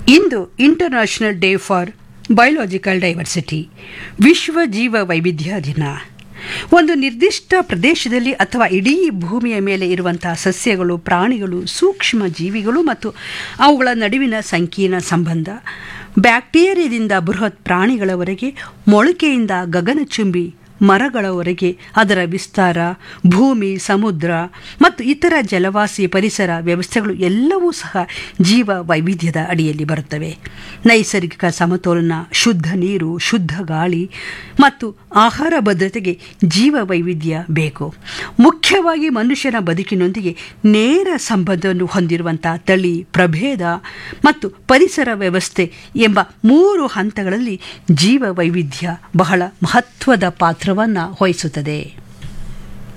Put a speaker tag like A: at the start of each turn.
A: into international day for biological diversity ವಿಶ್ವ ಜೀವ ವೈವಿಧ್ಯ ದಿನ ಒಂದು ನಿರ್ದಿಷ್ಟ ಪ್ರದೇಶದಲ್ಲಿ ಅಥವಾ ಇಡೀ ಭೂಮಿಯ ಮೇಲೆ ಇರುವಂತಹ ಸಸ್ಯಗಳು ಪ್ರಾಣಿಗಳು ಸೂಕ್ಷ್ಮ ಜೀವಿಗಳು ಮತ್ತು ಅವುಗಳ ನಡುವಿನ ಸಂಕೀರ್ಣ ಸಂಬಂಧ ಬ್ಯಾಕ್ಟೀರಿಯಾದಿಂದ ಬೃಹತ್ ಪ್ರಾಣಿಗಳವರೆಗೆ ಮೊಳಕೆಯಿಂದ ಗಗನಚುಂಬಿ ಮರಗಳವರೆಗೆ ಅದರ ವಿಸ್ತಾರ ಭೂಮಿ ಸಮುದ್ರ ಮತ್ತು ಇತರ ಜಲವಾಸಿ ಪರಿಸರ ವ್ಯವಸ್ಥೆಗಳು ಎಲ್ಲವೂ ಸಹ ಜೀವ ವೈವಿಧ್ಯದ ಅಡಿಯಲ್ಲಿ ಬರುತ್ತವೆ ನೈಸರ್ಗಿಕ ಸಮತೋಲನ ಶುದ್ಧ ನೀರು ಶುದ್ಧ ಗಾಳಿ ಮತ್ತು ಆಹಾರ ಭದ್ರತೆಗೆ ಜೀವ ವೈವಿಧ್ಯ ಬೇಕು ಮುಖ್ಯವಾಗಿ ಮನುಷ್ಯನ ಬದುಕಿನೊಂದಿಗೆ ನೇರ ಸಂಬಂಧವನ್ನು ಹೊಂದಿರುವಂಥ ತಳಿ ಪ್ರಭೇದ ಮತ್ತು ಪರಿಸರ ವ್ಯವಸ್ಥೆ ಎಂಬ ಮೂರು ಹಂತಗಳಲ್ಲಿ ಜೀವ ವೈವಿಧ್ಯ ಬಹಳ ಮಹತ್ವದ ಪಾತ್ರವನ್ನು ವಹಿಸುತ್ತದೆ